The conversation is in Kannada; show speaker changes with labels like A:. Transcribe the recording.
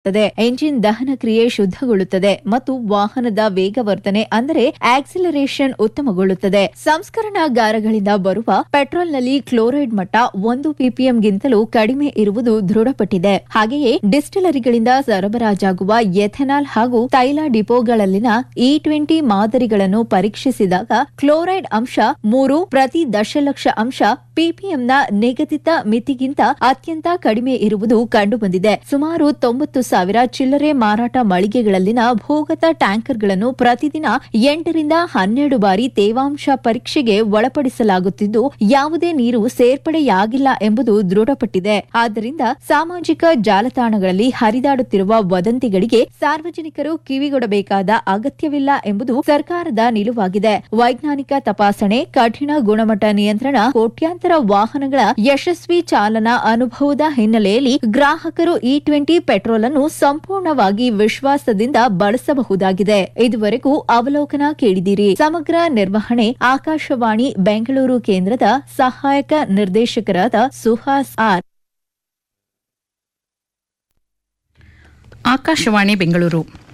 A: ಎಂಜಿನ್ ದಹನ ಕ್ರಿಯೆ ಶುದ್ಧಗೊಳ್ಳುತ್ತದೆ ಮತ್ತು ವಾಹನದ ವೇಗವರ್ಧನೆ ಅಂದರೆ ಆಕ್ಸಿಲರೇಷನ್ ಉತ್ತಮಗೊಳ್ಳುತ್ತದೆ ಸಂಸ್ಕರಣಾಗಾರಗಳಿಂದ ಬರುವ ಪೆಟ್ರೋಲ್ನಲ್ಲಿ ಕ್ಲೋರೈಡ್ ಮಟ್ಟ ಒಂದು ಪಿಪಿಎಂಗಿಂತಲೂ ಕಡಿಮೆ ಇರುವುದು ದೃಢಪಟ್ಟಿದೆ ಹಾಗೆಯೇ ಡಿಸ್ಟಿಲರಿಗಳಿಂದ ಸರಬರಾಜಾಗುವ ಎಥೆನಾಲ್ ಹಾಗೂ ತೈಲ ಡಿಪೋಗಳಲ್ಲಿನ ಇ ಟ್ವೆಂಟಿ ಮಾದರಿಗಳನ್ನು ಪರೀಕ್ಷಿಸಿದಾಗ ಕ್ಲೋರೈಡ್ ಅಂಶ ಮೂರು ಪ್ರತಿ ದಶಲಕ್ಷ ಅಂಶ ಪಿಪಿಎಂನ ನಿಗದಿತ ಮಿತಿಗಿಂತ ಅತ್ಯಂತ ಕಡಿಮೆ ಇರುವುದು ಕಂಡುಬಂದಿದೆ ಸುಮಾರು ತೊಂಬತ್ತು ಸಾವಿರ ಚಿಲ್ಲರೆ ಮಾರಾಟ ಮಳಿಗೆಗಳಲ್ಲಿನ ಭೂಗತ ಟ್ಯಾಂಕರ್ಗಳನ್ನು ಪ್ರತಿದಿನ ಎಂಟರಿಂದ ಹನ್ನೆರಡು ಬಾರಿ ತೇವಾಂಶ ಪರೀಕ್ಷೆಗೆ ಒಳಪಡಿಸಲಾಗುತ್ತಿದ್ದು ಯಾವುದೇ ನೀರು ಸೇರ್ಪಡೆಯಾಗಿಲ್ಲ ಎಂಬುದು ದೃಢಪಟ್ಟಿದೆ ಆದ್ದರಿಂದ ಸಾಮಾಜಿಕ ಜಾಲತಾಣಗಳಲ್ಲಿ ಹರಿದಾಡುತ್ತಿರುವ ವದಂತಿಗಳಿಗೆ ಸಾರ್ವಜನಿಕರು ಕಿವಿಗೊಡಬೇಕಾದ ಅಗತ್ಯವಿಲ್ಲ ಎಂಬುದು ಸರ್ಕಾರದ ನಿಲುವಾಗಿದೆ ವೈಜ್ಞಾನಿಕ ತಪಾಸಣೆ ಕಠಿಣ ಗುಣಮಟ್ಟ ನಿಯಂತ್ರಣ ಕೋಟ್ಯಾಂತರ ವಾಹನಗಳ ಯಶಸ್ವಿ ಚಾಲನಾ ಅನುಭವದ ಹಿನ್ನೆಲೆಯಲ್ಲಿ ಗ್ರಾಹಕರು ಇ ಟ್ವೆಂಟಿ ಪೆಟ್ರೋಲ್ ಅನ್ನು ಸಂಪೂರ್ಣವಾಗಿ ವಿಶ್ವಾಸದಿಂದ ಬಳಸಬಹುದಾಗಿದೆ ಇದುವರೆಗೂ ಅವಲೋಕನ ಕೇಳಿದಿರಿ ಸಮಗ್ರ ನಿರ್ವಹಣೆ ಆಕಾಶವಾಣಿ ಬೆಂಗಳೂರು ಕೇಂದ್ರದ ಸಹಾಯಕ ನಿರ್ದೇಶಕರಾದ ಸುಹಾಸ್ ಆರ್
B: ಆಕಾಶವಾಣಿ ಬೆಂಗಳೂರು